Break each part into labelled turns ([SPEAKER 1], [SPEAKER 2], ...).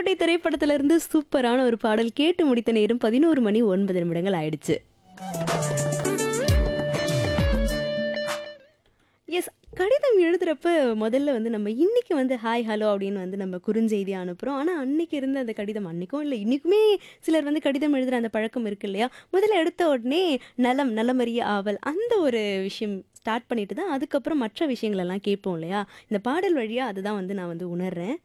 [SPEAKER 1] கோட்டை திரைப்படத்துல இருந்து சூப்பரான ஒரு பாடல் கேட்டு முடித்த நேரம் பதினோரு மணி ஒன்பது நிமிடங்கள் ஆயிடுச்சு எஸ் கடிதம் எழுதுறப்ப முதல்ல வந்து நம்ம இன்னைக்கு வந்து ஹாய் ஹலோ அப்படின்னு வந்து நம்ம குறுஞ்செய்தி அனுப்புகிறோம் ஆனால் அன்னைக்கு இருந்த அந்த கடிதம் அன்னைக்கும் இல்லை இன்னைக்குமே சிலர் வந்து கடிதம் எழுதுகிற அந்த பழக்கம் இருக்கு இல்லையா முதல்ல எடுத்த உடனே நலம் நலமறிய ஆவல் அந்த ஒரு விஷயம் ஸ்டார்ட் பண்ணிட்டு தான் அதுக்கப்புறம் மற்ற விஷயங்கள் எல்லாம் கேட்போம் இல்லையா இந்த பாடல் வழியாக அதுதான் வந்து நான் வந்து உணர்றேன்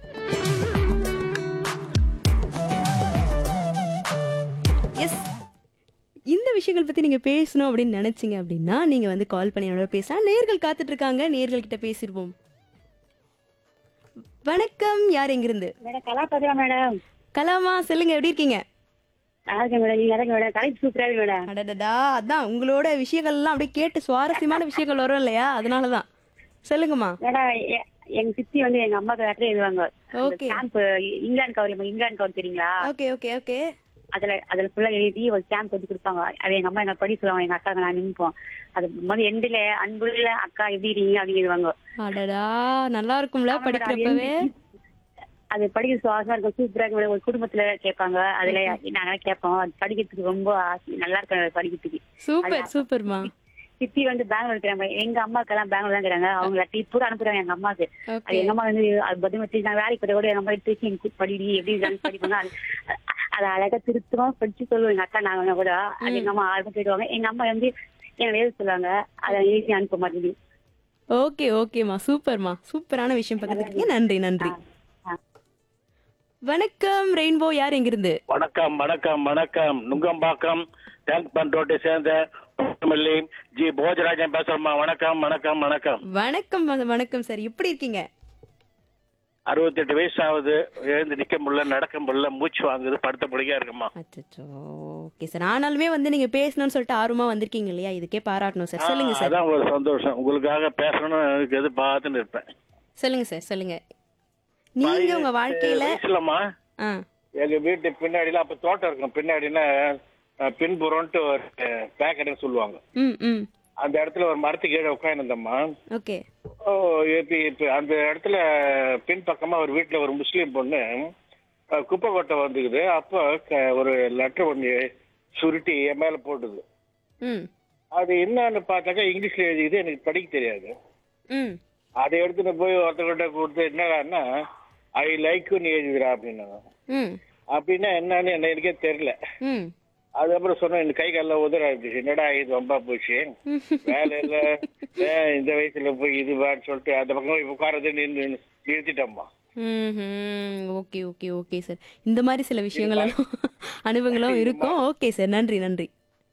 [SPEAKER 1] எஸ் இந்த விஷயங்கள் பற்றி நீங்கள் பேசணும் அப்படின்னு நினச்சிங்க அப்படின்னா நீங்கள் வந்து கால் பண்ணி என்னோட பேசலாம் நேர்கள் காத்துட்டு இருக்காங்க நேர்கள் கிட்ட பேசிடுவோம் வணக்கம் யார் எங்கிருந்து
[SPEAKER 2] மேடம் கலா பதிலா மேடம்
[SPEAKER 1] கலாமா சொல்லுங்க எப்படி இருக்கீங்க
[SPEAKER 2] நல்லா இருக்கேன் மேடம் நீங்க இறங்க மேடம் கலை சூப்பரா இருக்கு மேடம்
[SPEAKER 1] அடடடா அதான் உங்களோட விஷயங்கள்லாம் அப்படியே கேட்டு சுவாரஸ்யமான விஷயங்கள் வரும் இல்லையா அதனால தான் சொல்லுங்கம்மா
[SPEAKER 2] மேடம் எ- எங்க சித்தி வந்து எங்க அம்மாக்கு லெட்டர் எழுதுவாங்க
[SPEAKER 1] Okay.
[SPEAKER 2] Stamp England cover England cover தெரியுங்களா
[SPEAKER 1] ஓகே ஓகே ஓகே
[SPEAKER 2] அதுல அதுல ஃபுல்லா எழுதி ஒரு ஸ்டாம்ப் வச்சு கொடுப்பாங்க அது எங்க அம்மா எங்க படி சொல்லுவாங்க எங்க அக்கா நான் நினைப்போம் அது முதல்ல எண்டுல அன்புள்ள அக்கா எப்படி இருக்கீங்க அப்படின்னு எழுதுவாங்க
[SPEAKER 1] அடடா நல்லா இருக்கும்ல
[SPEAKER 2] ஆமா madam, அது
[SPEAKER 1] படிக்கிறப்பவே
[SPEAKER 2] எழுதி- அது படிக்க சுவாசமா இருக்கும் சூப்பரா இருக்கும் madam. ஒரு குடும்பத்துல கேட்பாங்க அதுல நாங்க கேட்போம் அது படிக்கிறதுக்கு ரொம்ப ஆசை- நல்லா இருக்கும் அது படிக்கிறதுக்கு
[SPEAKER 1] சூப்பர் சூப்பர்மா
[SPEAKER 2] சித்தி வந்து பெங்களூர் இருக்கிறாங்க எங்க அம்மாக்கு எல்லாம் பெங்களூர் தான் இருக்கிறாங்க அவங்க இப்போ அனுப்புறாங்க எங்க அம்மாக்கு அது
[SPEAKER 1] ஓகே
[SPEAKER 2] எங்க அம்மா வந்து அது பதில் வச்சு நான் வேலைக்கு போய் கூட எங்க அம்மா திருச்சி எனக்கு படிடி எப்படி இருக்கான்னு படிப்பாங்க அது அது அழகா திருத்தமா படிச்சு சொல்லுவோம் எங்க அக்கா நாங்க கூட அது எங்க அம்மா ஆர்வம் போயிடுவாங்க எங்க அம்மா வந்து என்ன எழுத சொல்லுவாங்க அதை எழுதி அனுப்ப மாட்டேங்குது
[SPEAKER 1] ஓகே ஓகேம்மா சூப்பர்மா சூப்பரான விஷயம் பகிர்ந்துருக்கீங்க நன்றி நன்றி
[SPEAKER 2] ஆ.
[SPEAKER 1] வணக்கம் ரெயின்போ யார் எங்கிருந்து
[SPEAKER 3] வணக்கம் வணக்கம் வணக்கம் நுங்கம்பாக்கம் டேங்க் பண்ட் ரோட்டை சேர்ந்த மல்லி ஜி போஜராஜன் பேசுறேம்மா வணக்கம் வணக்கம் வணக்கம்
[SPEAKER 1] வணக்கம் வ- வணக்கம் சார் எப்படி இருக்கீங்க
[SPEAKER 3] அறுபத்தெட்டு வயசு ஆகுது எழுந்து நிக்க முடியல நடக்க முடியல மூச்சு வாங்குது படுத்த படிக்கா இருக்குமா
[SPEAKER 1] அச்சோ ஓகே சார் ஆனாலுமே வந்து நீங்க பேசணும்னு சொல்லிட்டு ஆர்வமா வந்திருக்கீங்க இல்லையா இதுக்கே பாராட்டணும் சார் சொல்லுங்க சார்
[SPEAKER 3] அதான் ஒரு சந்தோஷம் உங்களுக்காக பேசணும்னு எனக்கு எதிர்பார்த்துன்னு இருப்பேன்
[SPEAKER 1] சொல்லுங்க சார் சொல்லுங்க நீங்க உங்க வாழ்க்கையில
[SPEAKER 3] வயசுலம்மா
[SPEAKER 1] ஆ
[SPEAKER 3] எங்க வீட்டு பின்னாடிலாம் அப்ப தோட்டம் இருக்கும் பின்னாடினா அஹ், பின்புறம்ட்டு ஒரு பேக்கெட்னு சொல்லுவாங்க
[SPEAKER 1] ம் ம்
[SPEAKER 3] அந்த இடத்துல ஒரு மரத்துக்கு கீழே உட்காந்துருந்தம்மா
[SPEAKER 1] ஓகே
[SPEAKER 3] ஓ இப்ப இப்ப அந்த இடத்துல பின்பக்கமா ஒரு வீட்டுல ஒரு முஸ்லீம் பொண்ணு அஹ், குப்பை கொட்டை வந்துக்குது அப்போ க- ஒரு லெட்டர் ஒன்று சுருட்டி என் மேல போட்டுது
[SPEAKER 1] ம்
[SPEAKER 3] அது என்னன்னு பார்த்தாக்கா இங்கிலீஷ்ல எழுதிக்குது எனக்கு படிக்க தெரியாது
[SPEAKER 1] ம்
[SPEAKER 3] அதை எடுத்துட்டு போய் ஒருத்தர்கிட்ட கொடுத்து என்னடான்னா ஐ லைக்குன்னு எழுதுறா அப்படின்னாங்க
[SPEAKER 1] ம்
[SPEAKER 3] அப்படின்னா என்னன்னு என்ன எனக்கே தெரியல
[SPEAKER 1] ம்
[SPEAKER 3] அதுக்கப்புறம் சொன்னேன் இந்த கை காலில் உதற ஆயிடுச்சு என்னடா இது ரொம்ப போச்சு வேலை இல்ல ஏன் இந்த வயசுல போய் இதுவான்னு சொல்லிட்டு அந்த பக்கம் இப்ப உட்காரது நின்று நிறுத்திட்டோம்மா
[SPEAKER 1] ம் ஓகே ஓகே ஓகே சார் இந்த மாதிரி சில விஷயங்களும் அனுபவங்களும் இருக்கும் ஓகே சார் நன்றி நன்றி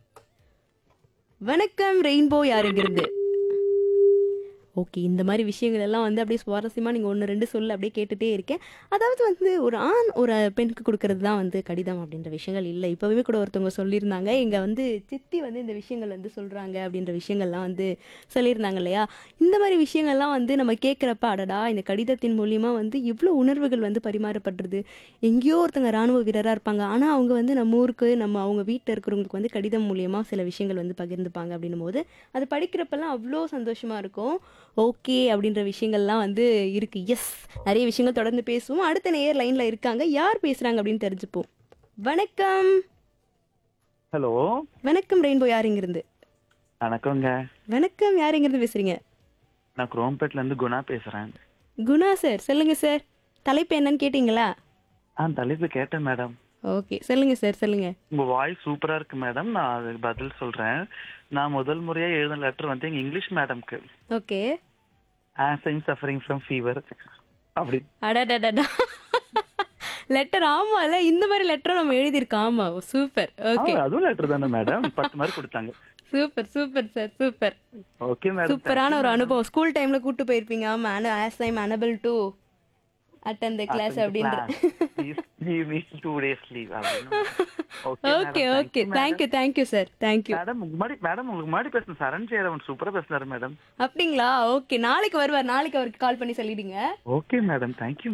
[SPEAKER 1] வணக்கம் ரெயின்போ யாருங்கிறது ஓகே இந்த மாதிரி விஷயங்கள் எல்லாம் வந்து அப்படியே சுவாரஸ்யமாக நீங்கள் ஒன்று ரெண்டு சொல்ல அப்படியே கேட்டுகிட்டே இருக்கேன் அதாவது வந்து ஒரு ஆண் ஒரு பெண்ணுக்கு கொடுக்கறது தான் வந்து கடிதம் அப்படின்ற விஷயங்கள் இல்லை இப்போவே கூட ஒருத்தவங்க சொல்லியிருந்தாங்க இங்கே வந்து சித்தி வந்து இந்த விஷயங்கள் வந்து சொல்கிறாங்க அப்படின்ற விஷயங்கள்லாம் வந்து சொல்லியிருந்தாங்க இல்லையா இந்த மாதிரி விஷயங்கள்லாம் வந்து நம்ம கேட்குறப்ப அடடா இந்த கடிதத்தின் மூலியமா வந்து இவ்வளோ உணர்வுகள் வந்து பரிமாறப்படுறது எங்கேயோ ஒருத்தங்க ராணுவ வீரராக இருப்பாங்க ஆனால் அவங்க வந்து நம்ம ஊருக்கு நம்ம அவங்க வீட்டில் இருக்கிறவங்களுக்கு வந்து கடிதம் மூலியமா சில விஷயங்கள் வந்து பகிர்ந்துப்பாங்க அப்படின்னும் போது அது படிக்கிறப்பெல்லாம் அவ்வளோ சந்தோஷமா இருக்கும் ஓகே அப்படின்ற விஷயங்கள்லாம் வந்து இருக்கு எஸ் நிறைய விஷயங்கள் தொடர்ந்து பேசுவோம் அடுத்த நேயர் லைன்ல இருக்காங்க யார் பேசுறாங்க அப்படின்னு தெரிஞ்சுப்போம் வணக்கம்
[SPEAKER 4] ஹலோ
[SPEAKER 1] வணக்கம் ரெயின்போ யாருங்கிருந்து
[SPEAKER 4] வணக்கங்க
[SPEAKER 1] வணக்கம் யாருங்கிறது பேசுறீங்க
[SPEAKER 4] நான் குரோம்பேட்ல இருந்து குணா பேசுறேன்
[SPEAKER 1] குணா சார் சொல்லுங்க சார் தலைப்பு என்னன்னு கேட்டிங்களா
[SPEAKER 4] ஆ தலைப்பு கேட்டேன் மேடம்
[SPEAKER 1] ஓகே சொல்லுங்க சார் சொல்லுங்க
[SPEAKER 4] உங்க வாய்ஸ் சூப்பரா இருக்கு மேடம் நான் அதுக்கு பதில் சொல்றேன் நான் முதல் முறையா எழுதின லெட்டர் வந்து எங்க இங்கிலீஷ் மேடம்க்கு
[SPEAKER 1] okay
[SPEAKER 4] as I'm suffering from fever அப்படி
[SPEAKER 1] அடடடடா லெட்டர் ஆமால இந்த மாதிரி லெட்டர் நம்ம எழுதியிருக்கோம் ஆமா சூப்பர் ஓகே
[SPEAKER 4] ஆ, அதுவும் லெட்டர் தானே மேடம் பத்து மார்க் கொடுத்தாங்க
[SPEAKER 1] super super sir super
[SPEAKER 4] okay madam
[SPEAKER 1] சூப்பரான ஒரு அனுபவம் ஸ்கூல் டைம்ல கூட்டு போயிருப்பீங்க ஆமா as I'm unable to attend the class அப்படின்ற
[SPEAKER 4] two days leave
[SPEAKER 1] okay okay thank you thank you sir thank you
[SPEAKER 4] madam உங்க மாதிரி மேடம் உங்களுக்கு முன்னாடி பேசின சரண் ஜெயராமன் சூப்பரா பேசினாரு மேடம்
[SPEAKER 1] அப்படிங்களா ஓகே நாளைக்கு வருவார் நாளைக்கு அவருக்கு கால் பண்ணி சொல்லிடுங்க
[SPEAKER 4] ஓகே மேடம் தேங்க்யூ